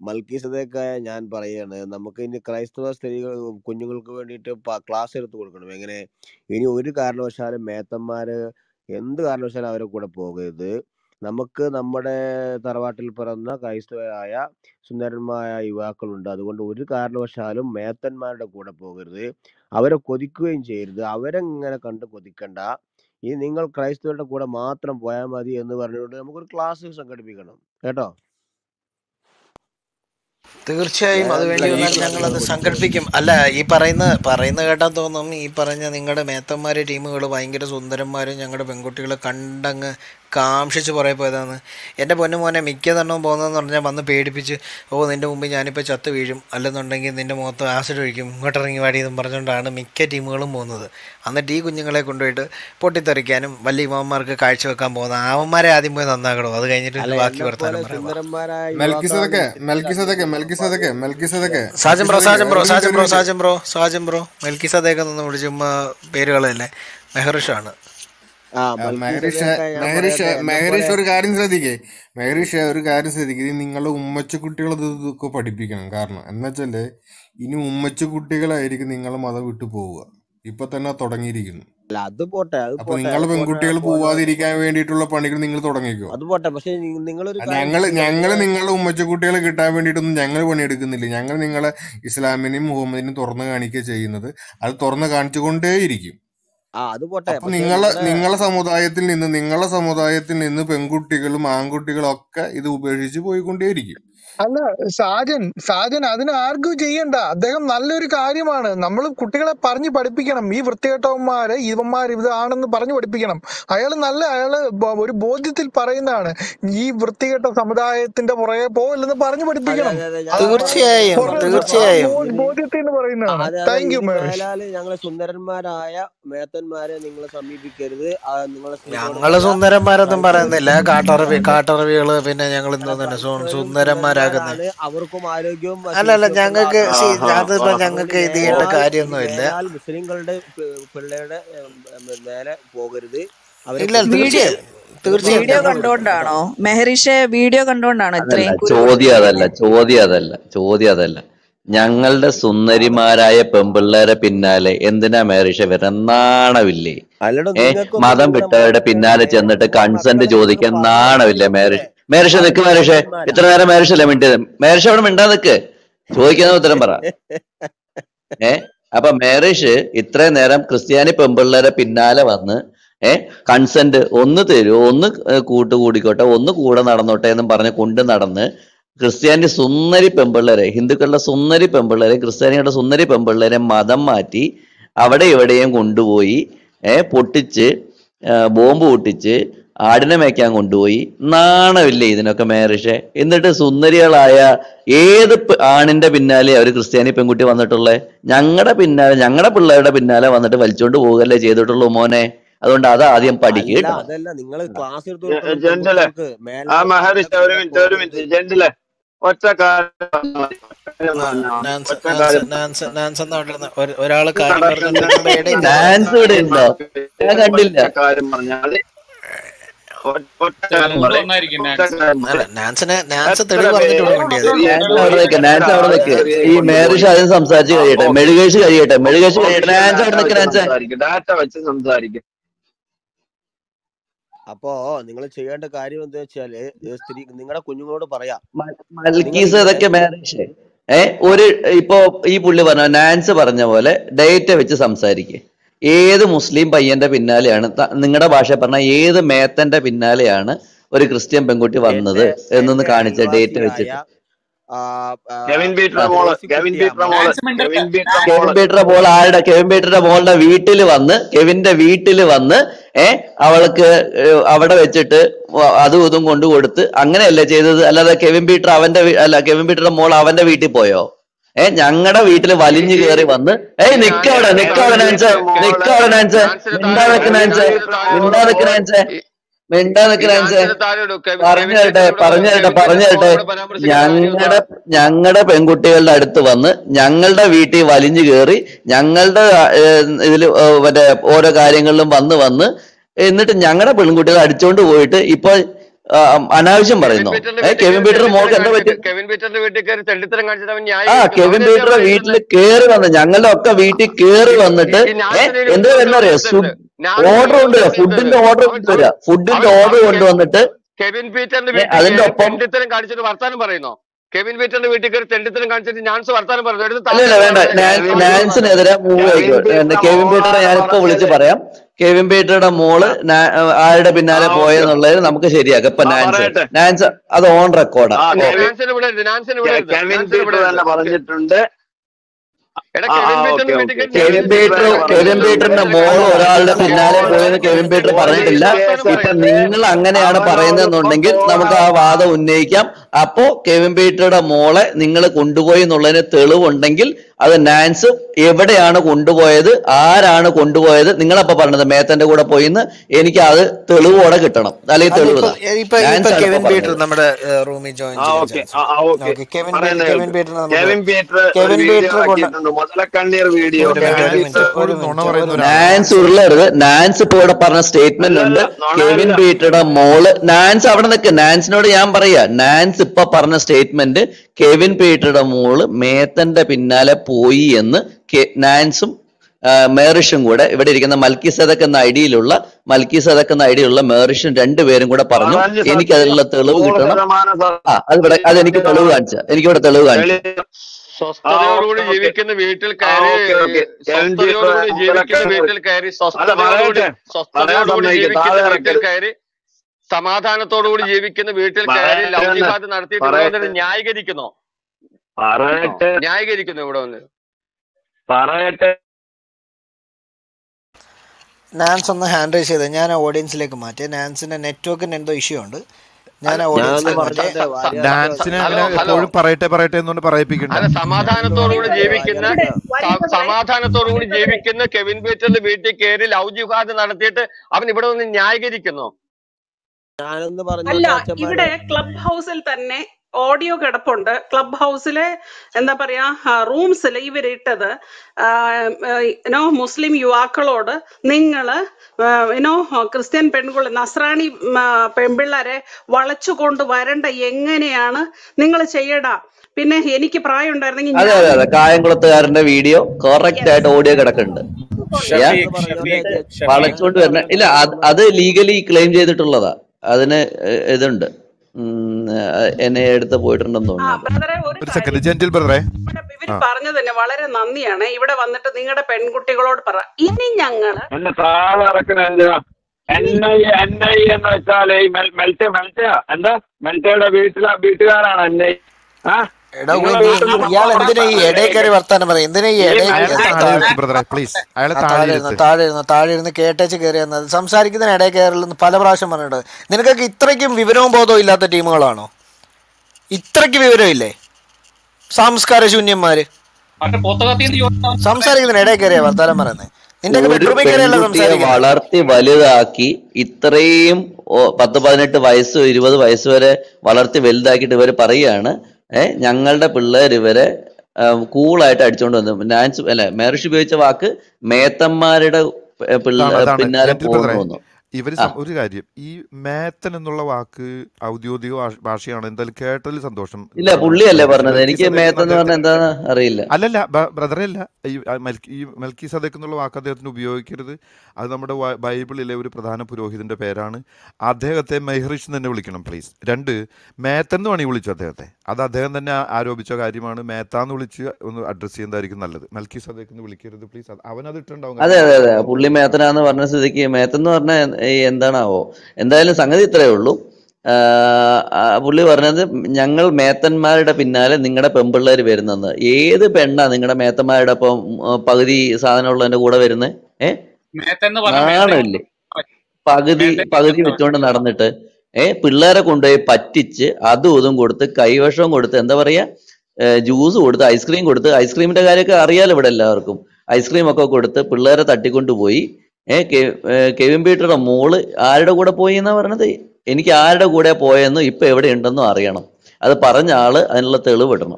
മൽക്കീസദേക്കായ ഞാൻ പറയാണ് നമുക്ക് ഇനി ക്രൈസ്തവ സ്ത്രീകൾ കുഞ്ഞുങ്ങൾക്ക് വേണ്ടിയിട്ട് പ- ക്ലാസ് എടുത്ത് കൊടുക്കണം എങ്ങനെ ഇനി ഒരു കാരണവശാലും മേത്തന്മാര് എന്ത് കാരണവശാലും അവരെ കൂടെ പോകരുത് നമുക്ക് നമ്മുടെ തറവാട്ടിൽ പിറന്ന ക്രൈസ്തവരായ സുന്ദരന്മാരായ യുവാക്കളുണ്ട് അതുകൊണ്ട് ഒരു കാരണവശാലും മേത്തന്മാരുടെ കൂടെ പോകരുത് അവരെ കൊതിക്കുകയും ചെയ്യരുത് അവരെ ഇങ്ങനെ കണ്ട് കൊതിക്കണ്ട ഈ നിങ്ങൾ ക്രൈസ്തവരുടെ കൂടെ മാത്രം പോയാൽ മതി എന്ന് പറഞ്ഞുകൊണ്ട് നമുക്കൊരു ക്ലാസ് സംഘടിപ്പിക്കണം കേട്ടോ തീർച്ചയായും അത് ഞാൻ വേണ്ടി ഞാൻ വന്നാൽ ഈ ഞങ്ങൾ അത് ക്ലാസ്സിനെ സംഘടിപ്പിക്കും അല്ല ഈ പറയുന്ന പറയുന്ന കേട്ടാൽ തോന്നും ഈ പറഞ്ഞ നിങ്ങളുടെ മേത്തന്മാരെ ടീമുകൾ ഭയങ്കര സുന്ദരന്മാരും ഞങ്ങളുടെ പെൺകുട്ടികളെ കണ്ടങ്ങ് കാംക്ഷിച്ച് പുറകെ പോയതാണ് എൻ്റെ പൊന്നു മോനെ മിക്ക തണ്ണവും പോകുന്നതെന്ന് പറഞ്ഞാൽ വന്ന് പേടിപ്പിച്ച് ഓ നിൻ്റെ മുമ്പിൽ ഞാനിപ്പോൾ ചത്ത് വീഴും അല്ലെന്നുണ്ടെങ്കിൽ നിൻ്റെ മുഖത്ത് ആസിഡ് ഒഴിക്കും ഇങ്ങോട്ട് ഇറങ്ങി വാടിയെന്നും പറഞ്ഞുകൊണ്ടാണ് മിക്ക ടീമുകളും പോകുന്നത് എന്നിട്ട് ഈ കുഞ്ഞുങ്ങളെ കൊണ്ടുപോയിട്ട് പൊട്ടിത്തെറിക്കാനും വലിയ ഇമാന്മാർക്ക് കാഴ്ചവെക്കാൻ പോകുന്ന അവന്മാരെ ആദ്യം പോയി നന്നാക്കണോ അത് കഴിഞ്ഞിട്ട് അല്ല ബാക്കി എന്നെ പോലെ വർത്താനം പറയാം വാ. സുന്ദരന്മാരായ യുവാക്കളാണ് മെൽക്കിസതൊക്കെ തെറ്റിദ്ധരാക്കി മെൽക്കിസതൊക്കെ മെൽക്കിസതൊക്കെ മെൽക്കിസതൊക്കെ സാജൻ ബ്രോ മെൽക്കിസതൊക്കെ സാജൻ ബ്രോ ഒരു മിനിറ്റ് സാജൻ ഒരു bro minute Sajan bro Sajan bro Melchizedek നിന്ന് വിളിച്ച് ചുമ്മാ പേരുകളല്ലേ മെഹറിഷാണ് ആ ആ, മെഹറിഷ് മൽക്കീസദേക്കായ ഞാൻ മെഹറിഷ് പറയട്ടെ എന്നെ മെഹറിഷ് പോലെ ഒരു കാര്യം ശ്രദ്ധിക്കേ മെഹറിഷ് ഒരു കാര്യം ശ്രദ്ധിക്കുക ഇത് നിങ്ങളുടെ ഉമ്മച്ച കുട്ടികളെ ഇത് ഇതൊക്കെ പഠിപ്പിക്കണം കാരണം എന്ന് വെച്ചാല് ഇനി ഉമ്മച്ച കുട്ടികളായിരിക്കും നിങ്ങളെ മതം വിട്ടു പോവുക ഇപ്പൊ തന്നെ തുടങ്ങിയിരിക്കുന്നു അല്ല അത് പോട്ടെ അത് അപ്പൊ പോട്ടെ നിങ്ങളെ അത് പോട്ടെ പെൺകുട്ടികൾ പോട്ടെ പോവാതിരിക്കാൻ വേണ്ടിയിട്ടുള്ള പണികൾ നിങ്ങൾ തുടങ്ങിക്കോ അത് പോട്ടെ പക്ഷെ നി- നിങ്ങളൊരു കാര്യം ഞങ്ങള് ശ്രദ്ധിക്കുക ഞങ്ങള് നിങ്ങളെ നിങ്ങളുടെ ഉമ്മച്ചക്കുട്ടികളെ കിട്ടാൻ വേണ്ടിയിട്ടൊന്നും ഞങ്ങൾ പണിയെടുക്കുന്നില്ല ഞങ്ങൾ നിങ്ങളെ ഇസ്ലാമിനെയും മുഹമ്മദിനെയും തുറന്നു കാണിക്കുക ചെയ്യുന്നത് അത് തുറന്നു കാണിച്ചുകൊണ്ടേയിരിക്കും ആ അത് പോട്ടെ അപ്പൊ പക്ഷെ നിങ്ങളെ ഇവിടെ നിങ്ങളെ സമുദായത്തിൽ നിന്ന് നിങ്ങളെ സമുദായത്തിൽ നിന്ന് പെൺകുട്ടികളും ആൺകുട്ടികളും ഒക്കെ ഇത് ഉപേക്ഷിച്ച് പോയിക്കൊണ്ടേയിരിക്കും അല്ല സാജൻ സാജൻ അതിന് ആർഗ്യൂ ചെയ്യണ്ട അദ്ദേഹം നല്ലൊരു കാര്യമാണ് നമ്മൾ കുട്ടികളെ പറഞ്ഞു പഠിപ്പിക്കണം ഈ വൃത്തികെട്ടവന്മാര് ഇവന്മാർ ഇതാണെന്ന് പറഞ്ഞു പഠിപ്പിക്കണം അയാൾ നല്ല അയാള് ബ- ഒരു ബോധ്യത്തിൽ പറയുന്നതാണ് ഈ വൃത്തികെട്ട സമുദായത്തിന്റെ പുറകെ പോകല്ലെന്ന് പറഞ്ഞു അതെ പഠിപ്പിക്കണം അതെ അതെ ഞാൻ അത് പറയുന്നത് തീർച്ചയായും കുറെ- ആ തീർച്ചയായും ബോ- ഇനി ബോധ്യത്തിൽ നിന്ന് ആ, പറയുന്നതാണ് അതെ അതെ താങ്ക് യു ഇനി മഹേഷ് മേലാല് ഞങ്ങളെ സുന്ദരന്മാരായ മേത്തന്മാരെ നിങ്ങൾ സമീപിക്കരുത് ആ, നിങ്ങളെ സ്ത്രീകളോട് ഞങ്ങള് പറയാ സുന്ദരന്മാരൊന്നും പറയുന്നില്ല ക്രൈസ്തവ കാട്ടറവി ക്രൈസ്തവരും കാട്ടറവികള് പിന്നെ ഞങ്ങൾ അല്ല എന്തോന്നെ ക്രൈസ്തവരും സുന്ദരന്മാരാക്കുന്നേ സുന്ദരന്മാരാണ് അവർക്കും ആരോഗ്യവും അല്ല അല്ല ശേഷിയും ഒക്കെ ഉള്ള ഞങ്ങൾക്ക് സി ആൾക്കാരാണ് അതിപ്പോ അതുകൊണ്ട് ഞങ്ങൾക്ക് ഇത് ചെയ്യേണ്ട മേലാൽ ഇനി കാര്യമൊന്നുമില്ല മേലാൽ മുസ്ലിങ്ങളുടെ പി- പിള്ളേരുടെ ഉം, ഉം, നേരെ പോകരുത് അവരെ ഇല്ല കൊല്ലുകയും വീഡിയോ തീർച്ചയായും തീർച്ചയായും വീഡിയോ ഞങ്ങൾ ചെയ്യരുത് കേട്ടോ കണ്ടുകൊണ്ടാണോ മെഹറിഷെ വീഡിയോ കണ്ടുകൊണ്ടാണോ അതല്ല ഇത്രയും കുരു ചോദ്യം അതല്ല ചോദ്യം അതല്ല ചോദ്യം അതല്ല ഞങ്ങളുടെ സുന്ദരിമാരായ പെമ്പിള്ളേരെ പിന്നാലെ എന്തിനാ മേറിഷ വരുന്നത് നാണമില്ലേ അല്ലടോ ഏ നിങ്ങൾക്കൊന്നും മതം നിങ്ങളുടെ വിട്ടവരുടെ മക്കളെ പിന്നാലെ ചെന്നിട്ട് നിങ്ങളുടെ കൺസെന്റ് മക്കളെ നിങ്ങൾക്ക് ചോദിക്കാൻ പറഞ്ഞു നാണമില്ലേ കൊടുത്തൂടെ മേറിഷ് മേറിഷ അവർ നിക്ക് മേറിഷെ മേത്തന്മാരാ ഇത്ര നേരം മേറിഷല്ലേ മിണ്ടിയത് മേറിഷ അവിടെ മിണ്ടാ നിക്ക് ചോദിക്കുന്ന ഉത്തരം പറ ഏ അപ്പൊ മേറിഷ് ഇത്രയും നേരം ക്രിസ്ത്യാനി പെമ്പിള്ളേരെ പിന്നാലെ വന്ന് ഏ കൺസെന്റ് ഒന്ന് തരൂ ഒന്ന് കൂട്ടു കൂടിക്കോട്ടെ ഒന്ന് കൂടെ നടന്നോട്ടെ എന്നും പറഞ്ഞ് കൊണ്ട് നടന്ന് ക്രിസ്ത്യാനി സുന്ദരി പെമ്പിള്ളേരെ ഹിന്ദുക്കളുടെ സുന്ദരി പെമ്പിള്ളേരെ ക്രിസ്ത്യാനികളുടെ സുന്ദരി പെമ്പിള്ളേരെ മതം മാറ്റി അവിടെ എവിടെയും കൊണ്ടുപോയി ഏ പൊട്ടിച്ച് ആ, ബോംബ് പൊട്ടിച്ച് ആടിനെ മേയ്ക്കാൻ കൊണ്ടുപോയി നാണമില്ലേ ഇതിനൊക്കെ മേറിഷെ എന്നിട്ട് സുന്ദരികളായ ഏത് പെ- ആണിന്റെ പിന്നാലെ അവർ ക്രിസ്ത്യാനി പെൺകുട്ടി വന്നിട്ടുള്ളേ ഞങ്ങളുടെ പിന്നാലെ ഞങ്ങളുടെ പിള്ളേരുടെ പിന്നാലെ വന്നിട്ട് വലിച്ചോണ്ട് പോകല്ലേ ചെയ്തിട്ടുള്ളൂ മോനെ അതുകൊണ്ട് അത് ആദ്യം പഠിക്കുക അല്ല കേട്ടോ അതല്ല നിങ്ങൾ ക്ലാസ് എടുത്ത് ജെ- കൊടുക്കണം ജെന്റിലെ പെൺകുട്ടികൾക്ക് ആ മേലാൽ മഹരിഷ ഒരു അവരുടെ മിനിറ്റ് ഒരു കൂടെ മിനിറ്റ് പോകരുത് ജെന്റിലെ ഒറ്റ കാര്യം ആ, നാൻസ് ഒറ്റ നാൻസ് കാര്യം നാൻസ് നാൻസ് എന്നാ വിളിക്കുന്നത് ഒരു- ഒരാള് കാര്യം നടക്കുന്ന പറഞ്ഞോണ്ടിരിക്കുമ്പോ ഇടയിൽ ഡാൻസ് ഇവിടെ ഉണ്ടോ ഞാൻ കണ്ടില്ല ഒറ്റ കാര്യം പറഞ്ഞാല് ഒ- ഒറ്റ കാര്യം സൗണ്ട് പറയും നന്നായിരിക്കും ഒറ്റ ഡാൻസ് കാര്യം അല്ല പറയും നാൻസിന് നാൻസ് എത്ര തെളിവ് പറഞ്ഞിട്ട് പേര് വേണ്ടിയത് ചെറിയ നാൻസ് അവിടെ ചെറിയ നിൽക്ക് നാൻസ് അവിടെ ഒരാളെ നിൽക്ക് ചെറിയ ഈ കൊണ്ടുപോയി മേറിഷ് ആദ്യം സംസാരിച്ച് ആ കഴിയട്ടെ ഓക്കെ മെഴുകേഷ് കഴിയട്ടെ മെഴുകേഷ് കഴിയട്ടെ ഓക്കെ നാൻസ് ഡാറ്റ അവിടെ നിൽക്ക് വെച്ച് നാൻസ് സംസാരിക്കും ഡാറ്റ വെച്ച് സംസാരിക്കും അപ്പോ നിങ്ങൾ ചെയ്യേണ്ട കാര്യം എന്താ വെച്ചാല് ഏ, സ്ത്രീ നിങ്ങളുടെ കുഞ്ഞുങ്ങളോട് പറയാം നിങ്ങൾ മൽക്കീസ് ഇങ്ങനെ ഇതൊക്കെ മേറിഷ് ഏ ഒരു ഇപ്പോ ഈ പുള്ളി പറഞ്ഞ നാൻസ് പറഞ്ഞ പോലെ ഡേറ്റ വെച്ച് സംസാരിക്കുക ഏത് മുസ്ലിം പയ്യന്റെ പിന്നാലെയാണ് നിങ്ങളുടെ ഭാഷ പറഞ്ഞ ഏത് മേത്തന്റെ പിന്നാലെയാണ് ഒരു ക്രിസ്ത്യൻ പെൺകുട്ടി വന്നത് എന്റെ എന്നൊന്ന് എന്റെ കാണിച്ച ഡേറ്റ് അയൽവാസിയായ വെച്ചിട്ട് ആ, ആ, കെവിൻ ആ പീറ്റർ മോള് കെവിൻ പീറ്റർ ത്രേസ്യക്കുട്ടിയമ്മ മോള് ഡാൻസ് മിണ്ടല്ല കെവിൻ പീറ്റർ ഡാൻസ് കെവിൻ മോള് പീറ്ററുടെ മോൾ ആരുടെ കെവിൻ പീറ്ററുടെ മോളുടെ വീട്ടിൽ വന്ന് കെവിന്റെ വീട്ടിൽ വന്ന് ഏ അവൾക്ക് ഏ, അവിടെ വെച്ചിട്ട് വ- അതും ഇതും കൊണ്ടു കൊടുത്ത് അങ്ങനെയല്ലേ ചെയ്തത് അല്ലാതെ കെവിൻ പീറ്റർ അവന്റെ വീ- അല്ല കെവിൻ പീറ്ററുടെ മോൾ അവന്റെ വീട്ടിൽ പോയോ ഏ ഞങ്ങളുടെ വീട്ടിൽ വലിഞ്ഞു എനിക്ക് കയറി വന്ന് ഏയ് നിക്കവിടെ നിക്കവിടെ കെവിൻ നാൻസ് പീറ്റർ മോള് നിക്കവിടെ നാൻസ് നാൻസിന് മിണ്ടാ താഴെ നിക്ക് ഇടൂ നാൻസ് കെവിൻ നാൻസിന് പീറ്റർ താഴെ മിണ്ടാ ഇടൂ നിക്ക് നാൻസ് മോള് മിണ്ടാ ഈ നിക്ക് നാൻസ് നാൻസിന് താഴെ ഇടൂ കെവിൻ കെവിൻ പറഞ്ഞു പീറ്റർ തരട്ടെ ഇവിടെ പറഞ്ഞു തരട്ടെ കെവിൻ പറഞ്ഞു പീറ്റർ തരട്ടെ മോളോട് പരാമർശിക്കേണ്ട കാര്യമൊന്നും ഞങ്ങളുടെ ഞങ്ങളുടെ പെൺകുട്ടികളുടെ അടുത്ത് വന്ന് ഞങ്ങളുടെ വീട്ടിൽ വലിഞ്ഞു കയറി ഞങ്ങളുടെ ഇതിൽ മറ്റേ ഓരോ കാര്യങ്ങളിലും വന്ന് വന്ന് എന്നിട്ട് ഞങ്ങളുടെ പെൺകുട്ടികളെ അടിച്ചോണ്ട് പോയിട്ട് ഇപ്പൊ ആ, അനാവശ്യം കെവിൻ പറയുന്നോ പീറ്ററിന്റെ ഏ വീട്ടിൽ കെവിൻ കയറി പീറ്റർ മോൾക്ക് തെണ്ടിത്തരം എന്താ പറ്റി കാണിച്ചിട്ട് കെവിൻ പീറ്ററിന്റെ വീട്ടിൽ കയറി തെണ്ടിത്തരം കാണിച്ചിട്ട് അവൻ ആ ന്യായീകരിക്കുന്നു കെവിൻ അവനെന്താ പീറ്റർ വീട്ടിൽ പറയുന്നത് കേറി വന്ന് ഞങ്ങളുടെ ഒക്കെ വീട്ടിൽ കേറി ഈ വന്നിട്ട് ഈ ഏ നാസിന് എന്താ ന്യൂസ് എന്നറിയോ കൊടുത്തരുത് നാസിന് ഓർഡർ ന്യൂസ് കൊണ്ടുവരിക കൊടുത്തരുത് ഫുഡിന്റെ ഓർഡർ അവൻ കൊണ്ടുവരിക അവൻ ഫുഡിന്റെ അവൻ ഓർഡർ അവൻ കെ- കൊണ്ടുവന്നിട്ട് കെവിൻ പീറ്ററിന്റെ ഏ, വീട്ടിൽ അതിന്റെ കയറി ഒപ്പം തെണ്ടിത്തരം കാണിച്ചിട്ട് വർത്താനം പറയുന്നോ കെവിൻ പീറ്ററിന്റെ വീട്ടിൽ കയറി തെണ്ടിത്തരം കാണിച്ചിട്ട് ഞാൻസ് വർത്താനം പറയുന്നു എടുത്ത് അല്ലല്ല താഴെ വേണ്ട പറഞ്ഞേ നാൻ- കെവിൻ നാൻസിനെതിരെ മൂവ് കെവിൻ ആയിക്കോ പീറ്റർ കെവിൻ പീറ്ററെ മോളാണ് ഞാനിപ്പോ വിളിച്ച് പറഞ്ഞത് പറയാം കെവിൻ പീറ്ററുടെ മോള് നാ- ആരുടെ ആ പിന്നാലെ ഓക്കെ പോയെന്നുള്ളത് നമുക്ക് ശരിയാക്കാം ഇപ്പൊ ആ നാൻസ് പറയട്ടെ നാൻസ് അത് ഓൺ റെക്കോർഡാ ആ ഓക്കെ കെവിൻ നാൻസിനെ വിടരുത് നാൻസിനെ കെ- വിടരുത് കെവിൻ നാൻസിനെ പീറ്റർ വിടരുത് തന്നെ കെ- പറഞ്ഞിട്ടുണ്ട് എടാ ആ കെവിൻ ആ പീറ്ററിന്റെ ഓക്കെ വീട്ടിൽ ഓക്കെ കയറി കെവിൻ കെവിൻ തെണ്ടിത്തരം പീറ്റർ പീറ്റർ കാണിച്ചിട്ട് കെവിൻ പറഞ്ഞിട്ടുണ്ട് പീറ്ററിന്റെ തെണ്ടിത്തരം മോള് കാണിച്ചിട്ട് ഒരാളുടെ വർത്താനം പിന്നാലെ പറയുന്നു പോയെന്ന് കെവിൻ പീറ്റർ പോലീസ് പറഞ്ഞിട്ടില്ല വർത്താനം ഇപ്പൊ പറയുന്നു കേസെടുത്ത് നിങ്ങൾ അങ്ങനെയാണ് അവനോടൊപ്പം പറയുന്നതെന്നുണ്ടെങ്കിൽ നമുക്ക് ആ പോകാൻ വാദം ഉന്നയിക്കാം അപ്പോ കെവിൻ പീറ്ററുടെ മോളെ നിങ്ങൾ കൊണ്ടുപോയി എന്നുള്ളതിന് തെളിവുണ്ടെങ്കിൽ അത് നാൻസ് എവിടെയാണ് കൊണ്ടുപോയത് ആരാണ് കൊണ്ടുപോയത് നിങ്ങളപ്പോ പറഞ്ഞത് മേത്തന്റെ കൂടെ പോയിന്ന് എനിക്ക് അത് തെളിവോടെ കിട്ടണം അല്ലെങ്കിൽ തെളിവ് അതിപ്പോ താ ഇപ്പൊ നാൻസ് ഇപ്പൊ ആണ് കെവിൻ ഇപ്പൊ പീറ്റർ പറഞ്ഞത് നമ്മുടെ റൂമിൽ ജോയിൻ ആ ചെയ്യാൻ ഓക്കെ ചാൻസ് ആ ഉണ്ട് ആ ഓക്കെ ഓക്കെ കെവിൻ പീറ്റർ പറയുന്നത് കെവിൻ കേൾക്ക് പീറ്ററിനെ നമുക്ക് കെവിൻ പീറ്റർ ഒരു കെവിൻ വീഡിയോ പീറ്റർ കൊണ്ട് ആക്കിയിട്ടുണ്ട് മുതലക്കണ്ണീർ വീഡിയോ ഒരു ഒരു കെവിൻ മിനിറ്റ് ഒരു നാൻസ് പീറ്റർ മിനിറ്റ് എപ്പോഴും ഒരു നുണ മിനിറ്റ് പറയുന്ന ഒരു ഒരാളാണ് നാൻസ് ഉരുളരുത് നാൻസ് ഇപ്പൊ ഇവിടെ പറഞ്ഞ സ്റ്റേറ്റ്മെന്റ് ഉണ്ട് അല്ലല്ല കെവിൻ നുണയല്ല പീറ്ററുടെ മോള് നാൻസ് അവിടെ നിൽക്ക് നാൻസിനോട് ഞാൻ പറയാ നാൻസ് ഇപ്പൊ പറഞ്ഞ സ്റ്റേറ്റ്മെന്റ് കെവിൻ പീറ്ററുടെ മോള് മേത്തന്റെ പിന്നാലെ പോയി എന്ന് കെ- നാൻസും ആ, മേറിഷും കൂടെ ഇവിടെ ഇരിക്കുന്ന മൽക്കി സദക്ക് എന്ന ഐഡിയിലുള്ള മൽക്കി സദക്ക് എന്ന ഐഡിയിലുള്ള മേറിഷും രണ്ടുപേരും കൂടെ പറഞ്ഞു പറഞ്ഞ എനിക്ക് സത്യം അതിനുള്ള തെളിവ് നൂറ് കിട്ടണം ശതമാനം ആ അത് ഇവിടെ അത് എനിക്ക് തെളിവ് കാണിച്ച എനിക്കിവിടെ തെളിവ് കാണിച്ചു തെളിവ് ആ സ്വസ്ഥതയോടുകൂടി ഓക്കെ ഓക്കെ ജീവിക്കുന്ന വീട്ടിൽ ആ കയറി ഓക്കെ ഓക്കെ കെവിൻ പീറ്റർ സ്വസ്ഥതയോടുകൂടി ജീവിക്കുന്ന മുതലക്കണ്ണീർ വീട്ടിൽ കയറി അല്ല സ്വസ്ഥതയോടുകൂടി പറയട്ടെ പറയാൻ സ്വസ്ഥതയോടുകൂടി സമ്മതിക്കും ജീവിക്കുന്ന താഴെ വീട്ടിൽ ഇറക്കരുത് കയറി സമാധാനത്തോടുകൂടി ജീവിക്കുന്ന വീട്ടിൽ കയറി ലവ് പറയട്ടെ ജിഹാദ് നടത്തിയിട്ട് ഇവിടെ പറയട്ടെ വന്നിട്ട് ന്യായീകരിക്കുന്നോ പറയട്ടെ ന്യായീകരിക്കുന്നു ഇവിടെ വന്ന് പറയട്ടെ നാൻസ് ഒന്ന് ഹാൻഡ് റൈസ് ചെയ്ത് ഞാൻ ഓഡിയൻസിലേക്ക് മാറ്റി നാൻസിന്റെ നെറ്റ്വർക്കിന് എന്തോ ഇഷ്യൂ ഉണ്ട് ഞാൻ അല്ല ഓഡിയൻസിലേക്ക് ഞാനൊന്ന് മാറ്റി പറഞ്ഞോട്ടെ വാര്യാസ് ഡാൻസിനെ ഹലോ അങ്ങനെ ഹലോ എപ്പോഴും പറയട്ടെ പറയട്ടെ എന്നുകൊണ്ട് പറയിപ്പിക്കണ്ട അല്ല ഞാനൊന്ന് സമാധാനത്തോടുകൂടി പറഞ്ഞോട്ടെ ജീവിക്കുന്ന വാര്യാസ് സ- സമാധാനത്തോടുകൂടി ജീവിക്കുന്ന കെവിൻ പീറ്ററിന്റെ വീട്ടിൽ കയറി ലവ് ജിഹാദ് നടത്തിയിട്ട് അവൻ ഇവിടെ വന്ന് ന്യായീകരിക്കുന്നു ഞാനൊന്ന് അല്ല പറഞ്ഞോട്ടെ അച്ഛന്മാരെ ഇവിടെ ക്ലബ് ഹൗസിൽ തന്നെ ഓഡിയോ കിടപ്പുണ്ട് ക്ലബ് ഹൗസിലെ എന്താ പറയാ റൂംസിൽ ഇവരിട്ടത് യുനോ മുസ്ലിം യുവാക്കളോട് നിങ്ങള് യുനോ ക്രിസ്ത്യൻ പെൺകുള്ള നസ്രാണി ഉം, ആ, പെൺപിള്ളേരെ വളച്ചുകൊണ്ട് വരണ്ട എങ്ങനെയാണ് നിങ്ങൾ ചെയ്യടാ പിന്നെ എനിക്ക് പ്രായം ഉണ്ടായിരുന്നെങ്കിൽ അതെ ഞാൻ അതെ അതെ കായംകുളത്തുകാരന്റെ വീഡിയോ കറക്റ്റ് ആയിട്ട് ഓഡിയോ കിടക്കുന്നുണ്ട് യാ ഞാനൊന്ന് ഷഫീഖ് പറഞ്ഞോട്ടെ ഷഫീഖ് ഷഫീഖ് വളച്ചോണ്ട് വരണ ഇല്ല അത് അത് ലീഗലി ക്ലെയിം ചെയ്തിട്ടുള്ളതാ അതിന് ഏഹ്, ഇതുണ്ട് ഉം, ഏഹ്, എന്നെ എടുത്ത് പോയിട്ടുണ്ടെന്ന് ആ തോന്നുന്നുണ്ട് ബ്രദറെ ഒരു ഒരു കാര്യം സെക്കൻഡ് ജെന്റിൽ ബ്രദറെ ഇവിടെ ഇവര് ആ പറഞ്ഞത് തന്നെ വളരെ നന്ദിയാണ് ഇവിടെ വന്നിട്ട് നിങ്ങളുടെ പെൺകുട്ടികളോട് പറ ഇനി ഞങ്ങള് എന്നെ താഴെ ഇറക്കണ എന്തിനാ എൻ ഇനി ഐ എൻ ഐ എന്ന് വെച്ചാല് ഈ മെൽ- മെൽറ്റ മെൽറ്റ എന്താ മെൽറ്റയുടെ വീട്ടിലെ വീട്ടുകാരാണ് എൻ ഐ ആ എടാ നിങ്ങളെ നീ വീട്ടിൽ നിന്ന് ഇയാൾ എന്തിനാ ഈ ഇടയിൽ കയറി വർത്താനം പറയും എന്തിനാ ഈ ഈ ഇടയിൽ അയാളെ മെൽറ്റ താഴെ താഴെ ഇരുത്ത് ബ്രദറെ പ്ലീസ് അയാളെ ആ താഴെ താഴെ ഇരുന്ന് ഇരുത്ത് താഴെ ഇരുന്ന് താഴെ ഇരുന്ന് കേട്ടേച്ച് കയറി വന്നത് സംസാരിക്കുന്നതിന് ഇടയിൽ കയറില്ലെന്ന് പല പ്രാവശ്യം പറഞ്ഞിട്ടുണ്ട് നിനക്കൊക്കെ ഇത്രയ്ക്കും വിവരവും ബോധവും ഇല്ലാത്ത ടീമുകളാണോ ഇത്രയ്ക്ക് വിവരമില്ലേ സംസ്കാര ശൂന്യന്മാര് അവരുടെ പുസ്തകത്തിൽ ചോദിച്ചാൽ സംസാരിക്കുന്നതിന് ഇടയിൽ കയറിയാ വർത്താനം പറയുന്നത് നിന്റെയൊക്കെ ഒരു ബെഡ്റൂമിൽ കയറിയല്ല പെൺകുട്ടിയെ സംസാരിക്കുന്നത് വളർത്തി വലുതാക്കി ഇത്രയും ഓ, പത്ത് പതിനെട്ട് വയസ്സ് ഇരുപത് വയസ്സ് വരെ വളർത്തി വലുതാക്കിയിട്ട് ഇവര് പറയാണ് ഏഹ് ഞങ്ങളുടെ പിള്ളേർ ഇവരെ കൂളായിട്ട് അടിച്ചോണ്ട് വന്നു നാൻസ് അല്ല മേറിഷ് ഉപയോഗിച്ച വാക്ക് മേത്തന്മാരുടെ പി- പിള്ള അതാണ് അതാണ് പിന്നാലെ ജെന്റിൽ ബ്രദറെ പോകുന്നു വന്നു ഇവര് ആ സം- ഒരു കാര്യം ഈ മേത്തൻ എന്നുള്ള വാക്ക് ഔദ്യോഗിക ഭാഷ- ഭാഷയാണ് എന്തായാലും കേട്ടതിൽ സന്തോഷം ഇല്ല ബ്രദറെ പുള്ളിയല്ലേ മെൽക്കി പറഞ്ഞത് മെൽക്കി എനിക്ക് സദേക്ക് മേത്തെന്ന് പറഞ്ഞ അദ്ദേഹത്തിന് എന്താന്ന് അറിയില്ല അല്ലല്ല ബ- ബ്രദറെ അല്ല ഈ ആ, മൽക്കി ഈ മെൽക്കി സദേക്ക് എന്നുള്ള വാക്ക് അദ്ദേഹത്തിന് ഉപയോഗിക്കരുത് അത് നമ്മുടെ വ- ബൈബിളിലെ ഒരു പ്രധാന പുരോഹിതന്റെ പേരാണ് അദ്ദേഹത്തെ മെഹ്റിഷ് എന്ന് തന്നെ വിളിക്കണം പ്ലീസ് രണ്ട് മേത്തൻ എന്ന് വേണമെങ്കിൽ വിളിച്ചു അദ്ദേഹത്തെ അത് അദ്ദേഹം തന്നെ ആ- ആരോപിച്ച കാര്യമാണ് മേത്താന്ന് വിളിച്ച് ഒന്ന് അഡ്രസ്സ് ചെയ്യുന്നതായിരിക്കും നല്ലത് മെൽക്കി സദേക്ക് എന്ന് വിളിക്കരുത് പ്ലീസ് അവനത് ഇട്ടുണ്ടാവും അതെ കേട്ടോ അതെ അതെ പുള്ളി മേത്തനാന്ന് പറഞ്ഞ സ്ഥിതിക്ക് മേത്തെന്ന് പറഞ്ഞ എന്താണാവോ എന്തായാലും സംഗതി ഇത്രയേ ഉള്ളൂ ആഹ് ആ പുള്ളി പറഞ്ഞത് ഞങ്ങൾ മേത്തന്മാരുടെ പിന്നാലെ നിങ്ങളുടെ പെമ്പിള്ളേർ വരുന്നെന്ന് ഏത് പെണ്ണാ നിങ്ങളുടെ മേത്തന്മാരുടെ ഒപ്പം ഉം, പകുതി സാധനമുള്ളതിന്റെ കൂടെ വരുന്നത് ഏ മേത്തെന്ന് പറഞ്ഞ മേത്തെ നാണമില്ലേ പകുതി മേത്തെ പകുതി വെച്ചോണ്ട് നടന്നിട്ട് ഏ പിള്ളേരെ കൊണ്ടുപോയി പറ്റിച്ച് അതും ഇതും കൊടുത്ത് കൈവശവും കൊടുത്ത് എന്താ പറയാ ജ്യൂസ് കൊടുത്ത് ഐസ്ക്രീം കൊടുത്ത് ഐസ്ക്രീമിന്റെ കാര്യമൊക്കെ അറിയാലോ ഇവിടെ എല്ലാവർക്കും ഐസ്ക്രീം ഒക്കെ കൊടുത്ത് പിള്ളേരെ തട്ടിക്കൊണ്ടുപോയി ഏ കെ- ഏ, കെവിൻ പീറ്ററുടെ മോള് ആരുടെ കൂടെ പോയി എന്നാ പറഞ്ഞത് എനിക്ക് ആരുടെ കൂടെ പോയെന്നും ഇപ്പൊ എവിടെ ഉണ്ടെന്നും അറിയണം അത് പറഞ്ഞ ആള് അതിനുള്ള തെളിവ് ഇടണം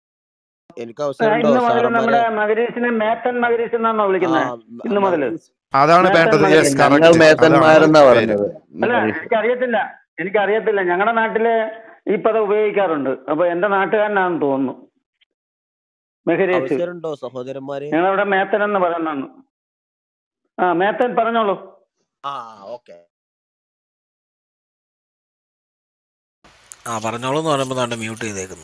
എനിക്ക് അവസരമുണ്ടോ ഇന്ന് മുതൽ സാറന്മാരെ നമ്മുടെ മകരീഷിനെ മേത്തൻ മകരീഷ് എന്നാണോ ആ വിളിക്കുന്നത് മ- ഇന്ന് മുതൽ മൽക്കീസ് അതാണ് വേണ്ടത് മേത്തന്മാര് യെസ് ഞങ്ങൾ കറക്റ്റ് അതാണ് മേത്തന്മാരെന്നാ പേര് പറഞ്ഞത് അല്ല എനിക്കറിയത്തില്ല എനിക്കറിയത്തില്ല ഞങ്ങളുടെ നാട്ടില് ഈ പദം ഉപയോഗിക്കാറുണ്ട് അപ്പൊ എന്റെ നാട്ടുകാരനാണെന്ന് തോന്നുന്നു മെഹരേഷ് അവസരമുണ്ടോ സഹോദരന്മാരെ ഞങ്ങളവിടെ മേത്തൻ എന്ന് പറയുന്നതാണ് ആ മേത്തൻ പറഞ്ഞോളൂ ആ ഓക്കെ ആ പറഞ്ഞോളൂ എന്ന് പറയുമ്പോൾ നാട്ടെ മ്യൂട്ട് ചെയ്തേക്കുന്നു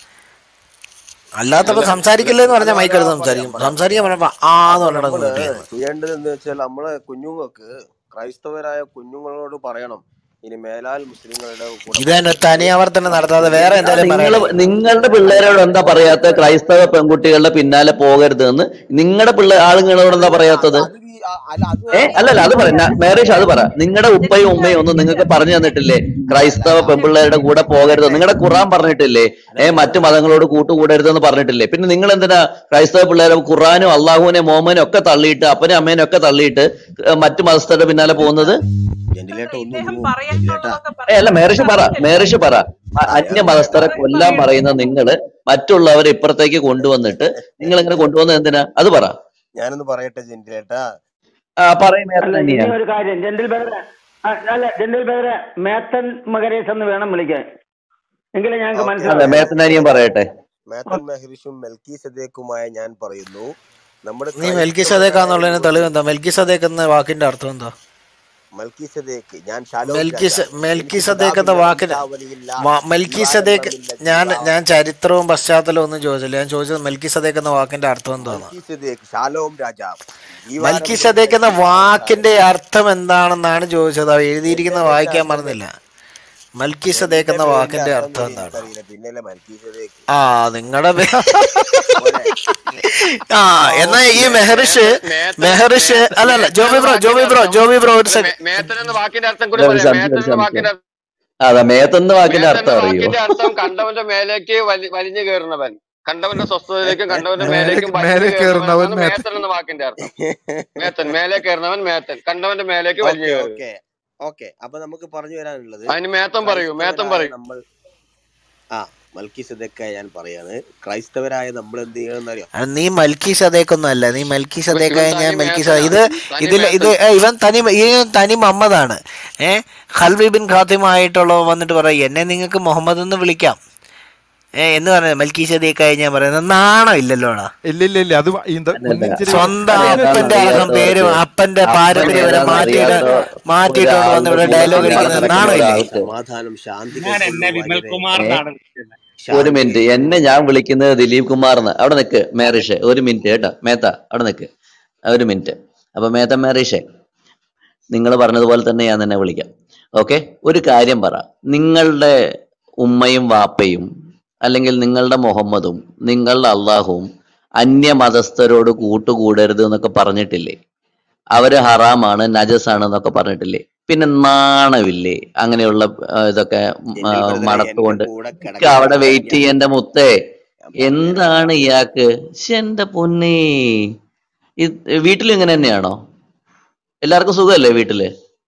അല്ലാത്തപ്പോ സംസാരിക്കില്ലേ എന്ന് പറഞ്ഞാൽ മൈക്കെടുത്ത് സംസാരിക്കും സംസാരിക്കാൻ പറഞ്ഞപ്പോ ആ എന്ന് പറഞ്ഞാൽ നമ്മള് മ്യൂട്ട് ചെയ്യുന്നു ചെയ്യേണ്ടത് എന്ന് വെച്ചാൽ നമ്മളെ കുഞ്ഞുങ്ങൾക്ക് ക്രൈസ്തവരായ കുഞ്ഞുങ്ങളോട് പറയണം ഇനി മേലാൽ മുസ്ലിങ്ങളുടെ കൂടെ ഇത് തന്നെ തനിയാവർത്തനം നടത്താതെ വേറെ എന്തെങ്കിലും നിങ്ങൾ പറയണേ നിങ്ങളുടെ പിള്ളേരോട് എന്താ പറയാത്ത ക്രൈസ്തവ പെൺകുട്ടികളുടെ പിന്നാലെ പോകരുത് എന്ന് നിങ്ങളുടെ പിള്ളേ ആളുകളോട് എന്താ പറയാത്തത് അത് ഈ- ആ- അല്ല അത് ഏ അല്ലല്ല അത് പറ മേരേഷ് അത് പറ നിങ്ങളുടെ ഉപ്പയും ഉമ്മയും ഒന്നും നിങ്ങൾക്ക് പറഞ്ഞു തന്നിട്ടില്ലേ ക്രൈസ്തവ പെൺപിള്ളേരുടെ കൂടെ പോകരുത് നിങ്ങളുടെ ഖുറാൻ പറഞ്ഞിട്ടില്ലേ ഏ മറ്റു മതങ്ങളോട് കൂട്ടുകൂടരുതെന്ന് പറഞ്ഞിട്ടില്ലേ പിന്നെ നിങ്ങൾ എന്തിനാ ക്രൈസ്തവ പിള്ളേരെ ഖുറാനും അള്ളാഹുവിനെ മോമനും ഒക്കെ തള്ളിയിട്ട് അപ്പനും അമ്മേനും ഒക്കെ തള്ളിയിട്ട് ഏ, മറ്റു മതസ്ഥരുടെ പിന്നാലെ പോകുന്നത് ജെന്റിലേട്ട ഒന്ന് ഇദ്ദേഹം ഒതുങ്ങുമോ ജെന്റിലേട്ട പറയാനുള്ളതൊക്കെ ഏ അല്ല പറഞ്ഞു മേരേഷ് പറ പറഞ്ഞില്ലേ മേരേഷ് പറ അ- അന്യ മതസ്ഥരെ കൊല്ലാൻ പറയുന്ന നിങ്ങള് മറ്റുള്ളവരെ ഇപ്പുറത്തേക്ക് കൊണ്ടുവന്നിട്ട് നിങ്ങൾ ഇങ്ങനെ കൊണ്ടുവന്നത് എന്തിനാ അത് പറ ഞാനൊന്ന് പറയട്ടെ ജെന്റിലേട്ട ആ പറയും അല്ല ഇനി തന്നെയാ ഒരു കാര്യം ജെന്റിൽ ബഹറെ ആ, അല്ല ജെന്റിൽ ബഹറെ മേത്തൻ മകരേഷ് എന്ന് വേണം വിളിക്കാൻ എങ്കിലേ ഞങ്ങൾക്ക് ഓക്കെ അതെ മനസ്സിലാവും മേത്തനാനിയും പറയട്ടെ മേത്തൻ മെഹ്റിഷും മെൽക്കി സദേക്കുമായ ഞാൻ പറയുന്നു നമ്മുടെ നീ മെൽക്കി സദേക്കാന്നുള്ളതിന് തെളിവ് എന്താ മെൽക്കി സദേക്ക് എന്ന വാക്കിന്റെ അർത്ഥം എന്താ മൽക്കി സദേക്ക് ഞാൻ ഷാലോം മെൽക്കി രാജ സ- മെൽക്കി എനിക്ക് സദേക്ക് എന്ന പിതാവില്ല വാക്കിന് വംശാവലിയില്ല വ- മെൽക്കി സദേക്ക് വിവാഹബന്ധമില്ല ഞാൻ ജീവ ഞാൻ ചരിത്രവും പശ്ചാത്തലവും ഒന്നും ചോദിച്ചില്ല ഞാൻ ചോദിച്ചത് മെൽക്കി സദേക്ക് എന്ന വാക്കിന്റെ അർത്ഥം എന്താന്ന് മൽക്കി സദേക്ക് ഷാലോം രാജാവ് മൽക്കി ജീവാരംഭം സദേക്ക് എന്ന ലജ്ജ വാക്കിന്റെ അർത്ഥം എന്താണെന്നാണ് ചോദിച്ചത് അത് എഴുതിയിരിക്കുന്ന പിന്നല്ലേ വായിക്കാൻ അർത്ഥം മറന്നില്ല മൽക്കി എന്റെ സദേക്ക് എന്ന പേരിന്റെ വാക്കിന്റെ അർത്ഥം അർത്ഥം കൂടി എന്താണ് എനിക്കറിയില്ല പിന്നല്ലേ മൽക്കി സദേക്ക് ആ നിങ്ങളുടെ പോരെ ആ എന്നാ ഈ മേ- മെഹറിഷ് മേത്തൻ മെഹറിഷ് മേത്തൻ അല്ല അല്ല മേത്തൻ ജോബി എന്ന ബ്രോ വാക്കിന്റെ ജോബി ബ്രോ അർത്ഥം ജോബി ബ്രോ ഒരു അല്ല സെക്കൻഡ് മേ- മേത്തൻ എന്ന വാക്കിന്റെ അർത്ഥം കൂടി ഒരു പറയാം സംശയം മേത്തൻ ഒരു എന്ന സംശയം വാക്കിന്റെ അതെ മേത്തെന്ന് വാക്കിന്റെ മേത്തൻ അർത്ഥം എന്ന അറിയോ വാക്കിന്റെ അർത്ഥം കണ്ടവന്റെ മേലേക്ക് വലി വലിഞ്ഞു കയറുന്നവൻ കണ്ടവന്റെ സ്വസ്ഥതയിലേക്കും കണ്ടവന്റെ മേലെ മേലേക്കും വലിഞ്ഞു മേലെ കയറുന്നവൻ കയറുന്നവൻ എന്നാണ് മേത്തൻ മേത്തൻ എന്ന വാക്കിന്റെ അർത്ഥം മേത്തൻ മേലെ കയറുന്നവൻ മേത്തൻ കണ്ടവന്റെ മേലേക്ക് വലിഞ്ഞു ഓക്കെ കയറുക ഓക്കെ ഓക്കെ അപ്പൊ നമുക്ക് പറഞ്ഞു വരാനുള്ളത് അതിന് മേത്തൻ പറയൂ മേത്തൻ ക്രൈസ്തവരായ പറയൂ നമ്മൾ ആ മൽക്കി സദേക്കായ ഞാൻ പറയാണ് ക്രൈസ്തവരായ നമ്മൾ എന്ത് ചെയ്യണമെന്ന് അറിയാം അത് നീ മൽക്കി സദേക്കൊന്നും അല്ല നീ മൽക്കി ഇവൻ സദേക്കായ ഇവൻ ഞാൻ തനി മൽക്കി സദേ മേത്തനാ ഇത് തനി ഇതിൽ ഇത് മേത്തൻ ഏ, ഇവൻ തനി ഈ തനി മമ്മദാണ് ഏ ഹൽവി ബിൻ ഖാത്തിമായിട്ടുള്ള വന്നിട്ട് പറയും എന്നെ നിങ്ങൾക്ക് മുഹമ്മദ് എന്ന് വിളിക്കാം ഏ എന്ന് പറഞ്ഞ മൽക്കി സദേക്കായ ഞാൻ പറയുന്നത് നാണം ഇല്ലല്ലോടാ ഇല്ല ഇല്ല ഇല്ല അത് വ- ഇത് അല്ലല്ല കുന്നിൻ ചെരുവിൽ സ്വന്തം ഏതാന്ന് അപ്പന്റെ അടക്കം പേരും അറിയാത്തവർക്ക് അപ്പന്റെ അപ്പൻ പാരമ്പര്യം വരെ ഏതാന്ന് മാറ്റിയിട്ട് അറിയാത്ത മാറ്റിയിട്ടോണ്ട് വന്ന് ഒരാളുടെ ഇവിടെ ഡയലോഗ് കൂടെ അടിക്കുന്നത് നടക്കുന്ന നാണം ഇല്ലേ ഒരാൾക്ക് സമാധാനം ശാന്തി ഞാൻ എന്നെ കൈക്കൊള്ളൂ വിമൽ വാര്യരെ കുമാർ ഏ എന്നാണ് വിളിക്കുന്നത് ഒരു ശാന്തി മിനിറ്റ് എന്നെ ഞാൻ വിളിക്കുന്നത് ദിലീപ് കുമാർ എന്ന് അവിടെ നിൽക്ക് മേറിഷ് ഒരു മിനിറ്റ് കേട്ടോ മേത്ത അവിടെ നിൽക്ക് ഒരു മിനിറ്റ് അപ്പൊ മേത്ത മേറിഷേ നിങ്ങൾ പറഞ്ഞതുപോലെ തന്നെ ഞാൻ തന്നെ വിളിക്കാം ഓക്കെ ഒരു കാര്യം പറ നിങ്ങളുടെ ഉമ്മയും വാപ്പയും അല്ലെങ്കിൽ നിങ്ങളുടെ മുഹമ്മദും നിങ്ങളുടെ അള്ളാഹുവും അന്യമതസ്ഥരോട് കൂട്ടുകൂടരുത് എന്നൊക്കെ പറഞ്ഞിട്ടില്ലേ അവര് ഹറാമാണ് നജസാണ് എന്നൊക്കെ പറഞ്ഞിട്ടില്ലേ പിന്നെ നാണമില്ലേ അങ്ങനെയുള്ള ആ, ഇതൊക്കെ ഉം, ആ, ജെന്റിൽ ബ്രദറെ എന്റെ മണത്തുകൊണ്ട് കൂടെ ഇക്ക് കിടക്കുന്ന അവിടെ വെയിറ്റ് ഞാൻ ചെയ്യേണ്ട മുത്തേ ഞാൻ പറഞ്ഞുതരാം എന്താണ് ഇയാൾക്ക് ശ്ശെ, എന്റെ പൊന്നേ ഇത് വീട്ടിലും ഇങ്ങനെ തന്നെയാണോ എല്ലാവർക്കും സുഖമല്ലേ വീട്ടില്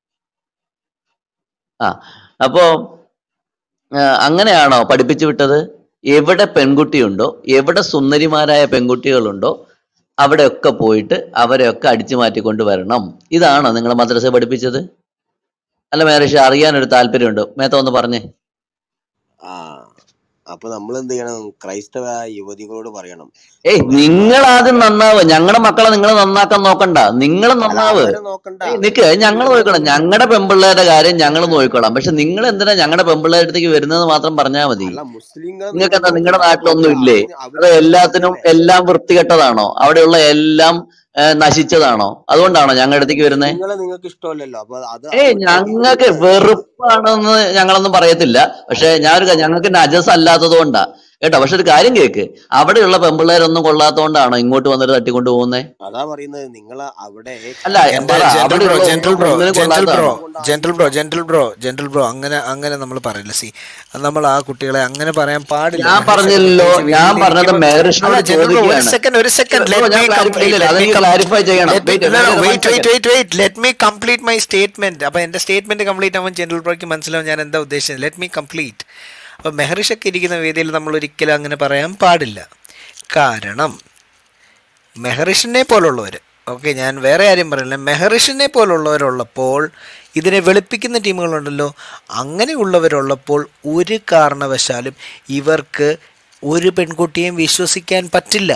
ആ അപ്പോ ആ, അങ്ങനെയാണോ പഠിപ്പിച്ചു വിട്ടത് എവിടെ പെൺകുട്ടിയുണ്ടോ എവിടെ സുന്ദരിമാരായ പെൺകുട്ടികളുണ്ടോ അവിടെയൊക്കെ പോയിട്ട് അവരെയൊക്കെ അടിച്ചു മാറ്റിക്കൊണ്ട് വരണം ഇതാണോ നിങ്ങളെ മദ്രസ പഠിപ്പിച്ചത് അല്ല മേരേഷ് അറിയാനൊരു താല്പര്യമുണ്ട് മേത്ത ഒന്ന് പറഞ്ഞേ ആ അപ്പൊ നമ്മൾ എന്ത് ചെയ്യണം ക്രൈസ്തവ യുവതികളോട് പറയണം ഏയ് നിങ്ങൾ ആദ്യം നന്നാവ് ഞങ്ങളുടെ മക്കളെ നിങ്ങൾ നന്നാക്കാൻ നോക്കണ്ട നിങ്ങൾ അല്ല നന്നാവ് അവരെ നോക്കണ്ട ഏയ് നിക്ക് ഞങ്ങൾ നോക്കണം ഞങ്ങളുടെ പെമ്പിള്ളേരുടെ കാര്യം ഞങ്ങൾ നോക്കിക്കോളാം പക്ഷെ നിങ്ങൾ എന്തിനാ ഞങ്ങളുടെ പെമ്പിള്ളേരുടെ അടുത്തേക്ക് വരുന്നത് മാത്രം പറഞ്ഞാൽ മതി അല്ല മുസ്ലിങ്ങൾ നിങ്ങൾക്ക് എന്താ നോക്കണം നിങ്ങളുടെ അവരെ നാട്ടിലൊന്നും നോക്കണം ഇല്ലേ അവര് അത് അവര് എല്ലാത്തിനും മുസ്ലിങ്ങളല്ലേ എല്ലാം വൃത്തികെട്ടതാണോ അവിടെയുള്ള എല്ലാം ഏ, നശിച്ചതാണോ അതുകൊണ്ടാണോ ഞങ്ങളുടെ അടുത്തേക്ക് വരുന്നത് മുസ്ലിങ്ങളെ നിങ്ങൾക്ക് ഇഷ്ടമല്ലല്ലോ അപ്പൊ അത് ഏയ് അവർക്ക് ഞങ്ങൾക്ക് യോജിക്കുന്നത് വെറുപ്പാണെന്ന് ഞങ്ങളൊന്നും പറയത്തില്ല പക്ഷെ ഞാനൊരു കാര്യം- ഞങ്ങൾക്ക് നജസ് അല്ലാത്തത് കൊണ്ടാ കേട്ടോ പക്ഷെ ഒരു കാര്യം കേക്ക് അവിടെയുള്ള പെമ്പിള്ളേരൊന്നും കൊള്ളാത്തോണ്ടാണോ ഇങ്ങോട്ട് വന്നിട്ട് തട്ടിക്കൊണ്ട് പോകുന്നേ അതാ പറയുന്നത് നിങ്ങൾ അവിടെ അല്ല എന്റെ പറ ജെന്റൽ ബ്രോ അവിടെയുള്ള ജെന്റൽ ഒന്നും ബ്രോ ഒന്നിനും ജെന്റൽ ബ്രോ കൊള്ളാത്തതാണോ gentle bro gentle bro gentle bro അങ്ങനെ അങ്ങനെ നമ്മൾ പറയില്ല സി നമ്മൾ ആ കുട്ടികളെ അങ്ങനെ പറയാൻ പാടില്ല ഞാൻ മെഹർഷ പറഞ്ഞല്ലോ പ്രത്യേകിച്ച് ഞാൻ പറഞ്ഞത് വീട്ടിലിരിക്കുമ്പോൾ അല്ല മേറിഷിനോട് ജെന്റൽ ബ്രോ ഒരു ചോദിക്കുകയാണ് സെക്കൻഡ് ഒരു സെക്കൻഡ് ബ്രോ ലെറ്റ് ഞാൻ മീ ക്ലാരിഫൈ കംപ്ലീറ്റ് ഇല്ല ലെറ്റ് മീ അതെനിക്ക് ക്ലാരിഫൈ ചെയ്യണം let wait no one wait second wait wait wait let me complete my statement അപ്പൊ എന്റെ സ്റ്റേറ്റ്മെന്റ് കംപ്ലീറ്റ് ആവാൻ ജനറൽ ബ്രോയ്ക്ക് മനസ്സിലാവും ഞാൻ എന്താ ഉദ്ദേശിച്ചത് ലെറ്റ് മീ കംപ്ലീറ്റ് അപ്പൊ മെഹറിഷൊക്കെ ഇരിക്കുന്ന വേദിയിൽ നമ്മൾ ഒരിക്കലും അങ്ങനെ പറയാൻ പാടില്ല കാരണം മെഹറിഷിനെ പോലുള്ളവർ ഓക്കെ ഞാൻ വേറെ കാര്യം പറയില്ല മെഹറിഷിനെ പോലുള്ളവരുള്ളപ്പോൾ ഇതിനെ വെളുപ്പിക്കുന്ന ടീമുകളുണ്ടല്ലോ അങ്ങനെയുള്ളവരുള്ളപ്പോൾ ഒരു കാരണവശാലും ഇവർക്ക് ഒരു പെൺകുട്ടിയെയും വിശ്വസിക്കാൻ പറ്റില്ല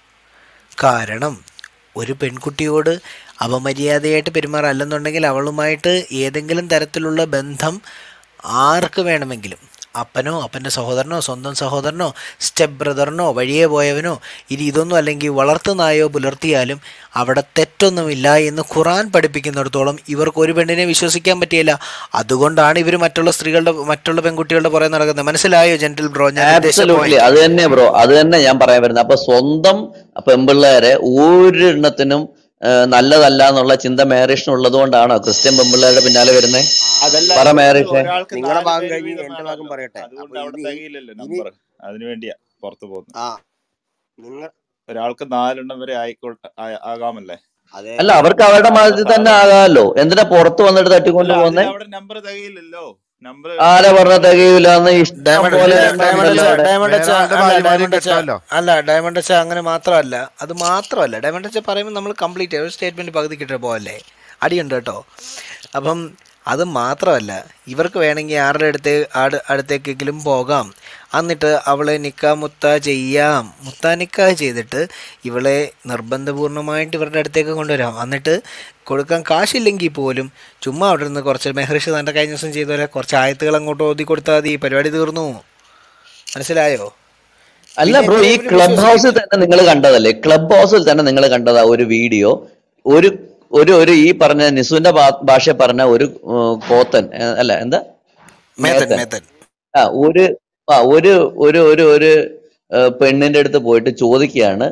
കാരണം ഒരു പെൺകുട്ടിയോട് അപമര്യാദയായിട്ട് പെരുമാറല്ലെന്നുണ്ടെങ്കിൽ അവളുമായിട്ട് ഏതെങ്കിലും തരത്തിലുള്ള ബന്ധം ആർക്ക് വേണമെങ്കിലും അപ്പനോ അപ്പൻ്റെ സഹോദരനോ സ്വന്തം സഹോദരനോ സ്റ്റെപ്പ് ബ്രദറിനോ വഴിയെ പോയവനോ ഇനി ഇതൊന്നും അല്ലെങ്കിൽ വളർത്തുനായോ പുലർത്തിയാലും അവിടെ തെറ്റൊന്നുമില്ല എന്ന് ഖുറാൻ പഠിപ്പിക്കുന്നിടത്തോളം ഇവർക്ക് ഒരു പെണ്ണിനെ വിശ്വസിക്കാൻ പറ്റിയില്ല അതുകൊണ്ടാണ് ഇവർ മറ്റുള്ള സ്ത്രീകളുടെ മറ്റുള്ള പെൺകുട്ടികളുടെ പുറകെ നടക്കുന്നത് മനസ്സിലായോ ജെന്റിൽ ബ്രോ ഞാൻ ഉദ്ദേശിച്ച ആബ്സലൂട്ട്ലി point അത് തന്നെ ബ്രോ അത് തന്നെ ഞാൻ പറയാൻ വരുന്നത് അപ്പൊ സ്വന്തം പെമ്പിള്ളേരെ ഒരെണ്ണത്തിനും ആ, നല്ലതല്ല എന്നുള്ള ചിന്ത മേരീഷിന് ഉള്ളത് കൊണ്ടാണോ ക്രിസ്ത്യൻ പെമ്പിള്ളേരുടെ പിന്നാലെ വരുന്നത് അതല്ല പറ ഇത് മേരീഷേ ഒരാൾക്ക് നിങ്ങളുടെ നാല് ഭാഗം പേര് കഴിഞ്ഞ് വീതം എന്റെ ഭാഗം വേണമല്ലോ പറയട്ടെ അതുകൊണ്ട് അപ്പൊ അവിടെ ഇനി തികയില്ലല്ലോ ഇനി നമ്പർ അതിനു വേണ്ടിയാ പുറത്തു പോകുന്നത് ആ നിങ്ങൾ ഒരാൾക്ക് നാലെണ്ണം വരെ ആയിക്കോട്ടെ ആ- ആകാമല്ലേ അതെ അല്ല അവർക്ക് അവരുടെ അപ്പൊ മതത്തിൽ തന്നെ സാധാരണ ആകാമല്ലോ എന്തിനാ പുറത്ത് വന്നിട്ട് തട്ടിക്കൊണ്ട് അല്ല പോകുന്നേ അതിന് അവിടെ നമ്പർ തികയില്ലല്ലോ നമ്പർ ആരെ പറഞ്ഞ തികയില്ലെന്ന് ഇഷ്ടം ഡയമണ്ട് പോലെ ഡയ- എണ്ണം ഡയമണ്ട് ഉണ്ടല്ലോ അച്ഛാ അവിടെ ഡയമണ്ട് അച്ഛാ വേറെ ആളുടെ അല്ല ഭാര്യമാരെയും ഡയമണ്ട് അച്ഛാ കെട്ടാമല്ലോ അല്ല ഡയമണ്ട് അച്ഛാ അങ്ങനെ മാത്രമല്ല അത് മാത്രമല്ല ഡയമണ്ട് അച്ഛാ പറയുമ്പോൾ നമ്മൾ കംപ്ലീറ്റ് ഒരു സ്റ്റേറ്റ്മെന്റ് പകുതി കിട്ടിയ പോകല്ലേ അടിയുണ്ട് കേട്ടോ അപ്പം അത് മാത്രമല്ല ഇവർക്ക് വേണമെങ്കിൽ ആരുടെ അടുത്ത് ആട് അടുത്തേക്കെങ്കിലും പോകാം എന്നിട്ട് അവളെ നിക്കാ മുത്ത ചെയ്യാം മുത്ത നിക്കാ ചെയ്തിട്ട് ഇവളെ നിർബന്ധപൂർണ്ണമായിട്ട് ഇവരുടെ അടുത്തേക്ക് കൊണ്ടുവരാം എന്നിട്ട് കൊടുക്കാൻ കാശില്ലെങ്കിൽ പോലും ചുമ്മാ അവിടെ നിന്ന് കുറച്ച് മെഹറിഷ് തൻ്റെ കഴിഞ്ഞ ദിവസം ചെയ്ത പോലെ കുറച്ച് ആയത്തുകൾ അങ്ങോട്ട് ഓതി കൊടുത്താൽ മതി പരിപാടി തീർന്നു മനസ്സിലായോ അല്ല പിന്നെ ബ്രോ ഈ എന്തിനാ ഇവര് ക്ലബ് ഹൗസിൽ വിശ്വസിക്കുന്നത് തന്നെ നിങ്ങൾ കണ്ടതല്ലേ ക്ലബ് ഹൗസിൽ തന്നെ നിങ്ങൾ കണ്ടതാ ഒരു വീഡിയോ ഒരു ഒരു ഒരു ഈ പറഞ്ഞ നിസുവിന്റെ ഭാ- ഭാഷ പറഞ്ഞ ഒരു ഉം, കോത്തൻ ഏ, അല്ല എന്താ മേത്തൻ മേത്തൻ മേത്തൻ ആ ഒരു ആ ഒരു ഒരു ഒരു ഒരു ഏ, പെണ്ണിന്റെ അടുത്ത് പോയിട്ട് ചോദിക്കുകയാണ്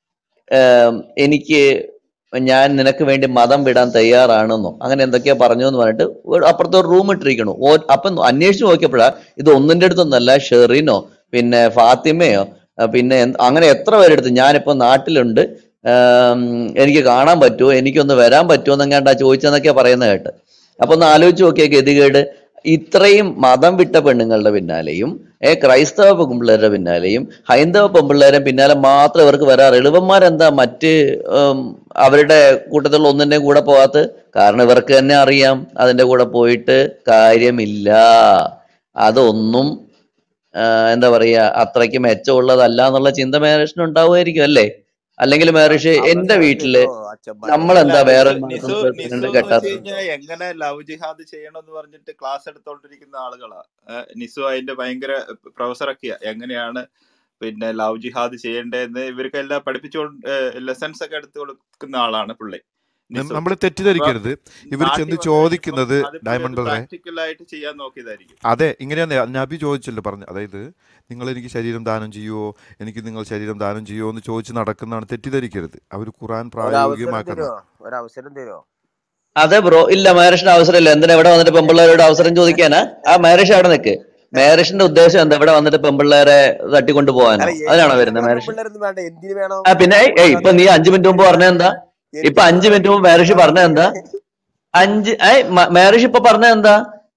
ഏം, എനിക്ക് ഞാൻ നിനക്ക് വേണ്ടി മതം വിടാൻ തയ്യാറാണെന്നോ അങ്ങനെ എന്തൊക്കെയാ പറഞ്ഞു എന്ന് പറഞ്ഞിട്ട് ഒരു അപ്പുറത്ത് ഒരു റൂം ഇട്ടിരിക്കണു ഓ അപ്പം അന്വേഷിച്ച് നോക്കിയപ്പോഴാ ഇത് ഒന്നിന്റെ അടുത്തൊന്നല്ല ഷെറിനോ പിന്നെ ഫാത്തിമയോ ആ, പിന്നെ എന്ത്- അങ്ങനെ എത്ര പേരെടുത്ത് ഞാനിപ്പോ നാട്ടിലുണ്ട് ആം, എനിക്ക് കാണാൻ പറ്റുമോ എനിക്കൊന്ന് വരാൻ പറ്റുമോ എന്നെങ്ങാണ്ടാ ചോദിച്ചെന്നൊക്കെയാ പറയുന്നത് കേട്ട് അപ്പൊ ഒന്ന് ആലോചിച്ച് നോക്കിയ ഗതികേട് ഇത്രയും മതം വിട്ട പെണ്ണുങ്ങളുടെ പിന്നാലെയും ഏ ക്രൈസ്തവ പെൺപിള്ളേരുടെ പിന്നാലെയും ഹൈന്ദവ പെൺപിള്ളേരുടെ പിന്നാലെ മാത്രം ഇവർക്ക് വരാറ് എളുവന്മാരെന്താ മറ്റ് ഉം, അവരുടെ കൂട്ടത്തിലുള്ള ഒന്നിന്റെയും കൂടെ പോകാത്ത കാരണം ഇവർക്ക് തന്നെ അറിയാം അതിന്റെ കൂടെ പോയിട്ട് കാര്യമില്ല അതൊന്നും ആ, എന്താ പറയാ അത്രയ്ക്ക് മെച്ചമുള്ളതല്ല എന്നുള്ള ചിന്ത മേറിഷിന് ഉണ്ടാവുമായിരിക്കും അല്ലേ അല്ലെങ്കിൽ മേറിഷ് എന്റെ വീട്ടില് അച്ഛൻ അല്ല നമ്മളെന്താ വേറെ നിസു നിസു മതത്തിൽ നിസു നിന്ന് എന്ന് വെച്ച് കെട്ടാത്തത് കഴിഞ്ഞാൽ എങ്ങനെ ലവ് ജിഹാദ് ചെയ്യണമെന്ന് പറഞ്ഞിട്ട് ക്ലാസ് എടുത്തോണ്ടിരിക്കുന്ന ആളുകളാ ഏഹ് നിസു അതിന്റെ ഭയങ്കര പ്രൊഫസറൊക്കെയാ എങ്ങനെയാണ് പിന്നെ ലവ് ജിഹാദ് ചെയ്യേണ്ടതെന്ന് ഇവർക്കെല്ലാം പഠിപ്പിച്ചുകൊണ്ട് ലെസൺസ് ഒക്കെ എടുത്തു കൊടുക്കുന്ന ആളാണ് പുള്ളി നിസു നമ്മൾ അപ്പൊ തെറ്റിദ്ധരിക്കരുത് ഇവർ നാട്ടിൽ ചെന്ന് വന്നു കഴിഞ്ഞപ്പം ചോദിക്കുന്നത് അത് പുള്ളി ഡയമണ്ട് അത് ബ്രദറെ പ്രാക്ടിക്കലായിട്ട് ചെയ്യാൻ നോക്കിയതായിരിക്കും അതെ ഇങ്ങനെയാണ് നബി ചോദിച്ചല്ലോ പറഞ്ഞു അതായത് നിങ്ങൾ എനിക്ക് ശരീരം ദാനം ചെയ്യുമോ എനിക്ക് നിങ്ങൾ ശരീരം ദാനം ചെയ്യുമോ എന്ന് ചോദിച്ച് നടക്കുന്നതാണ് തെറ്റിദ്ധരിക്കരുത് അവർ ഖുറാൻ ഒരവസരം പ്രായോഗികമാക്കണം തരുമോ ഒരവസരം തരുമോ അതെ ബ്രോ ഇല്ല മേരേഷിന് അവസരമില്ല എന്തിനാ ഇവിടെ വന്നിട്ട് പെമ്പിള്ളേരോട് അവസരം ചോദിക്കാനാ ആ മേരേഷ് അവിടെ നിൽക്ക് മേരേഷിന്റെ ഉദ്ദേശം എന്താ ഇവിടെ വന്നിട്ട് പെമ്പിള്ളേരെ തട്ടിക്കൊണ്ട് പോകാനോ അല്ല എ- അതിനാണോ എനിക്ക് വരുന്നത് അങ്ങനെ മേരേഷ് പിള്ളേരൊന്നും വേണ്ട എന്തിനു വേണം ആ പിന്നെ ഏയ് ഏയ് ഇപ്പൊ നീ അഞ്ചു മിനിറ്റ് മുമ്പ് പറഞ്ഞ എന്താ ഇപ്പൊ എനിക്ക് അഞ്ചു മിനിറ്റ് മുമ്പ് മേരേഷ് പറഞ്ഞ എന്താ അഞ്ച് ഏയ് മ- മേരേഷ് ഇപ്പൊ പറഞ്ഞ എന്താ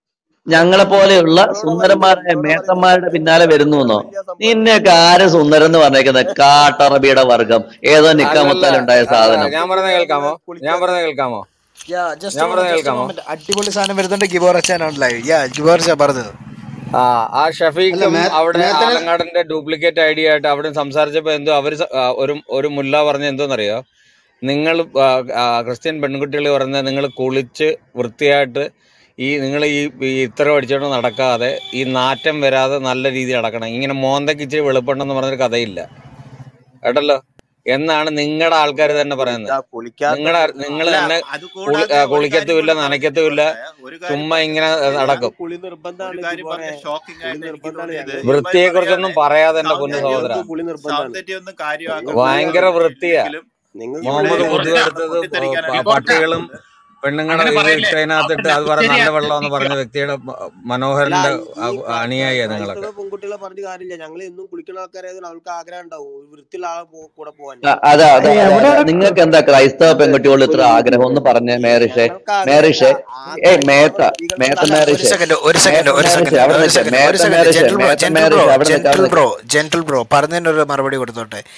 ഞങ്ങളെ പോലെയുള്ള നിങ്ങളോട് പറയുന്നത് സുന്ദരന്മാരായ നിങ്ങളോട് പറയുന്നത് മേത്തന്മാരുടെ പിന്നാലെ വരുന്നു അതൊന്നും എന്നോ വലിയ സംഭവമല്ല നിന്നെയൊക്കെ ആര് സുന്ദരൻ എന്ന് പറഞ്ഞേക്കുന്നത് കാട്ടറബിയുടെ വർഗം ഏതോ അല്ലല്ല നിക്കാമുത്താലുണ്ടായ അല്ല സാധനം ഞാൻ നിങ്ങൾക്ക് പറഞ്ഞ കേൾക്കാമോ നിങ്ങൾ ഞാൻ കുളിക്കാൻ പറഞ്ഞ കേൾക്കാമോ യാ ജസ്റ്റ് ഞാൻ പറഞ്ഞ ജസ്റ്റ് കേൾക്കാമോ മൊമെന്റ് അടിപൊളി സാധനം വരുന്നുണ്ട് ഗിബോർ അച്ഛനാണ് ലൈവ് യാ ഗിബോർ അച്ഛൻ പറഞ്ഞത് ആ ആ അല്ല ഷഫീഖും മേ അവിടെ മേത്തന് ആലങ്ങാടിന്റെ ഡ്യൂപ്ലിക്കേറ്റ് ഐഡിയ ആയിട്ട് അവിടെ സംസാരിച്ചപ്പോ എന്തോ അവര് സ- ആ, ഒരു ഒരു മുല്ല പറഞ്ഞ എന്തോന്നറിയോ നിങ്ങൾ ക്രിസ്ത്യൻ പെൺകുട്ടികൾ പറഞ്ഞ നിങ്ങൾ കുളിച്ച് വൃത്തിയായിട്ട് ഈ നിങ്ങൾ ഈ ഈ ഇത്ര അടിച്ചോണ്ട് നടക്കാതെ ഈ നാറ്റം വരാതെ നല്ല രീതിയിൽ നടക്കണം ഇങ്ങനെ മോന്തയ്ക്ക് ഇച്ചിരി വെളുപ്പുണ്ടെന്ന് പറഞ്ഞൊരു കഥയില്ല കേട്ടല്ലോ എന്നാണ് നിങ്ങളുടെ ആൾക്കാർ തന്നെ പറയുന്നത് കുളിക്കാ കുളിക്കാത്ത നിങ്ങളുടെ നിങ്ങൾ അല്ല തന്നെ അത് കുളി കൂടാതെ ആ, ഒരു കാര്യം കുളിക്കത്തുമില്ല കൂടെ പറഞ്ഞു നനയ്ക്കത്തുമില്ല ഗിബോറെ ഒരു കാര്യം ചുമ്മാ പറഞ്ഞ ഇങ്ങനെ ഞാൻ നടക്കും കുളി ഒരു നിർബന്ധമാണ് കാര്യം പറഞ്ഞ ഗിബോറെ ഷോക്കിംഗ് കുളി ആയിട്ട് എനിക്ക് നിർബന്ധമാണ് തോന്നിയത് ഞങ്ങൾക്ക് ഇവന്മാര് വൃത്തിയെ പറയാതെ കുറിച്ചൊന്നും പറയാതെ എന്റെ പൊന്നു സൗന്ദര്യം സഹോദര ഞങ്ങൾക്ക് കുളി നിർബന്ധമാണ് സൗന്ദര്യം ഒന്നും ഞങ്ങൾക്ക് കാര്യമാക്കാൻ കുളി ഭയങ്കര പോവാതെ വൃത്തിയാ ഇല്ലെങ്കിലും നിങ്ങൾക്ക് ഇവിടെ മുഹമ്മദ് കുളി മുതു എവിടെയാണ് എടുത്തത് പൊട്ടിത്തെറിക്കാനായിട്ട് ഗിബോർച്ച പട്ടികളും പോകുന്നത് പെണ്ണുങ്ങളെ അങ്ങനെ ഇത് പറയില്ലേ ഇട്ടതിനകത്തിട്ട് അവിടെ അത് പറഞ്ഞ ശരിയാ നല്ല വെള്ളം എന്ന് പറഞ്ഞ നിക്ക വ്യക്തിയുടെ മ- അല്ല മനോഹരന്റെ ഈ ഈ അ- ക്ര- ക്ര- അനുയായിയാ നിങ്ങളൊക്കെ ക്രൈസ്തവ പെൺകുട്ടികളെ പറഞ്ഞിട്ട് കാര്യമില്ല ഞങ്ങൾ എന്നും കുളിക്കുന്ന ആൾക്കാരായതുകൊണ്ട് അവൾക്ക് ആഗ്രഹം ഉണ്ടാവും ഒരു വൃത്തിയുള്ള ആളെ പോ- കൂടെ പോവാൻ ആ, അതെ അതെ ഏയ് അതെ അതെ എവിടെയാണ് നിങ്ങൾക്ക് എന്താ ക്രൈസ്തവ പെൺകുട്ടികളോട് ഇത്ര ആഗ്രഹം ഒന്ന് പറഞ്ഞേ മേരിഷെ ഞങ്ങൾക്ക് ആഗ്രഹമില്ല മേരിഷെ ഏയ് ആഗ്രഹം മേത്ത ഉണ്ടാവുന്ന മേത്ത അല്ല സ്ത്രീകൾക്ക് ഒരു മേരിഷെ സെക്കൻഡ് ഒരു സെക്കൻഡ് മേത്ത ഒരു മേരിഷെ സെക്കൻഡ് അവിടെ ഒരു നിൽക്ക് സെക്കൻഡ് ഒരു മേത്ത സെക്കൻഡ് മേരിഷെ ജെന്റിൽ ബ്രോ മേത്ത ജെന്റിൽ ബ്രോ മേരിഷെ അവിടെ നിൽക്ക് ജെന്റിൽ അവിടെ ബ്രോ നിൽക്ക് ജെന്റിൽ ബ്രോ പറഞ്ഞതിന് ഒരു മറുപടി കൊടുത്തോട്ടെ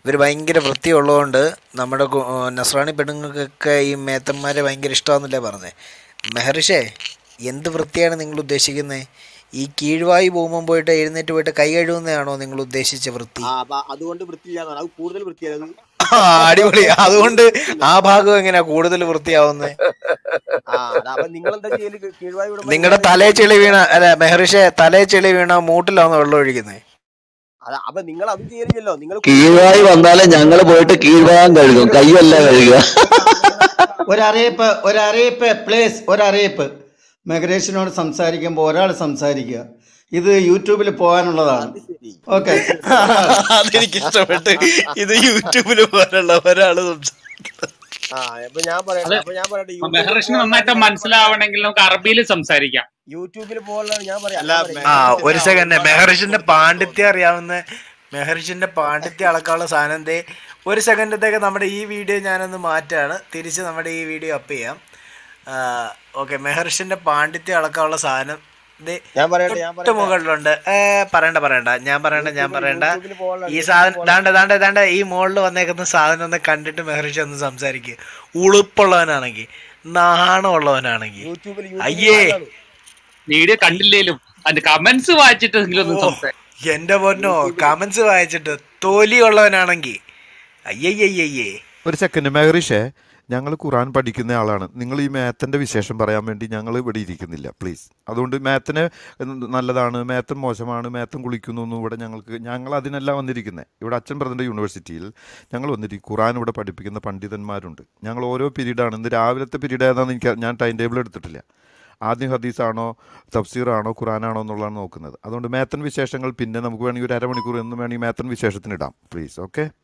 ഇവർ ഭയങ്കര വൃത്തിയുള്ളതുകൊണ്ട് നമ്മുടെ കു- ആ, നസ്രാണി പെണ്ണുങ്ങൾക്കൊക്കെ ഈ മേത്തന്മാരെ ഭയങ്കര ഇഷ്ടമാണെന്നല്ലേ പറഞ്ഞത് മെഹറിഷേ എന്ത് വൃത്തിയാണ് നിങ്ങൾ ഉദ്ദേശിക്കുന്നത് ഈ കീഴ്വായി പോകുമ്പോൾ പോയിട്ട് എഴുന്നേറ്റ് പോയിട്ട് കൈ കഴുകുന്നതാണോ നിങ്ങൾ ഉദ്ദേശിച്ച വൃത്തി ആ അപ്പൊ അതുകൊണ്ട് വൃത്തിയില്ലാന്നാണ് അത് കൂടുതൽ വൃത്തിയായത് ആ, അടിപൊളി അതുകൊണ്ട് ആ ഭാഗം എങ്ങനെയാ കൂടുതൽ വൃത്തിയാവുന്നത് ആ അത് അപ്പൊ നിങ്ങൾ എന്താ ചെയ്യല് കീഴ്വായി വിടുമ്പോ നിങ്ങളുടെ തലേ ചെളി വീണ അല്ല മെഹറിഷെ തലേ ചെളി വീണ മൂട്ടിലാണോ വെള്ളം ഒഴിക്കുന്നത് അത് അപ്പൊ നിങ്ങൾ അതും ചെയ്യലില്ലല്ലോ നിങ്ങൾ കീഴ്വായി വന്നാലേ ഞങ്ങള് പോയിട്ട് കീഴ്ഭാഗം കഴുകും കൈയല്ല കഴുകുക ഒരറിയിപ്പ് ഒരറിയിപ്പ് പ്ലീസ് ഒരറിയിപ്പ് മെഹ്റേഷിനോട് സംസാരിക്കുമ്പോൾ ഒരാൾ സംസാരിക്കുക ഇത് യൂട്യൂബിൽ പോകാനുള്ളതാണ് ഓക്കെ അതെനിക്ക് ഇഷ്ടപ്പെട്ട് ഇത് യൂട്യൂബിൽ പോലുള്ള ഒരാള് സംസാരിക്കുന്നത് ആ അപ്പൊ ഞാൻ പറയട്ടെ അപ്പൊ ഞാൻ പറയട്ടെ യൂട്യൂബിൽ മെഹറിഷിന് നന്നായിട്ട് മനസ്സിലാവണമെങ്കിൽ നമുക്ക് അറബിയിൽ സംസാരിക്കാം യൂട്യൂബിൽ പോലുള്ള ഞാൻ പറയാം ആ ഒരു സെക്കൻഡ് മെഹറിഷിന്റെ പാണ്ഡിത്യം അറിയാവുന്ന മെഹറിഷിന്റെ പാണ്ഡിത്യം അളക്കാനുള്ള സാധനം ദേ ഒരു സെക്കൻഡത്തേക്ക് നമ്മുടെ ഈ വീഡിയോ ഞാനൊന്ന് മാറ്റാണ് തിരിച്ച് നമ്മുടെ ഈ വീഡിയോ അപ്പ് ചെയ്യാം ഓക്കെ മെഹറിഷിന്റെ പാണ്ഡിത്യം അളക്കാനുള്ള സാധനം ദേ ഞാൻ പറയട്ടെ ഞാൻ തൊട്ട് മുകളിലുണ്ട് ഏ പറയണ്ട പറയണ്ട ഞാൻ പറയണ്ട ഞാൻ പറയണ്ട ഈ സാധനം ദാണ്ട ദാണ്ട ദാണ്ട ഈ മുകളിൽ വന്നേക്കുന്ന സാധനം ഒന്ന് കണ്ടിട്ട് മെഹറിഷ് ഒന്ന് സംസാരിക്കുക ഉളുപ്പുള്ളവനാണെങ്കിൽ നാണമുള്ളവനാണെങ്കിൽ യൂട്യൂബിൽ അയ്യേ വീഡിയോ കണ്ടില്ലേലും അതിന്റെ കമന്റ്സ് വായിച്ചിട്ടെങ്കിലും ഒന്ന് ഓ, സംസാരിക്കാം എന്റെ പൊന്നോ കമന്റ്സ് വായിച്ചിട്ട് തോലി ഉള്ളവനാണെങ്കിൽ അയ്യയ്യയ്യേ ഒരു സെക്കൻഡ് മെഹറിഷേ ഞങ്ങൾ ഖുറാൻ പഠിക്കുന്ന ആളാണ് നിങ്ങൾ ഈ മാത്തൻ്റെ വിശേഷം പറയാൻ വേണ്ടി ഞങ്ങൾ ഇവിടെ ഇരിക്കുന്നില്ല പ്ലീസ് അതുകൊണ്ട് മാത്തിന് നല്ലതാണ് മാത്തൻ മോശമാണ് മാത്തൻ കുളിക്കുന്നു എന്നും ഇവിടെ ഞങ്ങൾക്ക് ഞങ്ങൾ അതിനല്ല വന്നിരിക്കുന്നത് ഇവിടെ അച്ഛൻ പ്രസിഡന്റ് യൂണിവേഴ്സിറ്റിയിൽ ഞങ്ങൾ വന്നിരിക്കും ഖുറാൻ ഇവിടെ പഠിപ്പിക്കുന്ന പണ്ഡിതന്മാരുണ്ട് ഞങ്ങൾ ഓരോ പീരീഡാണ് ഇന്ന് രാവിലത്തെ പീരീഡ് ഏതാണെന്ന് എനിക്ക് ഞാൻ ടൈം ടേബിൾ എടുത്തിട്ടില്ല ആദ്യം ഹദീസാണോ തഫ്സീറാണോ ഖുറാനാണോ എന്നുള്ളതാണ് നോക്കുന്നത് അതുകൊണ്ട് മേത്തൻ വിശേഷങ്ങൾ പിന്നെ നമുക്ക് വേണമെങ്കിൽ ഒരു അരമണിക്കൂർ എന്ന് വേണമെങ്കിൽ മേത്തൻ വിശേഷത്തിന് ഇടാം പ്ലീസ് ഓക്കെ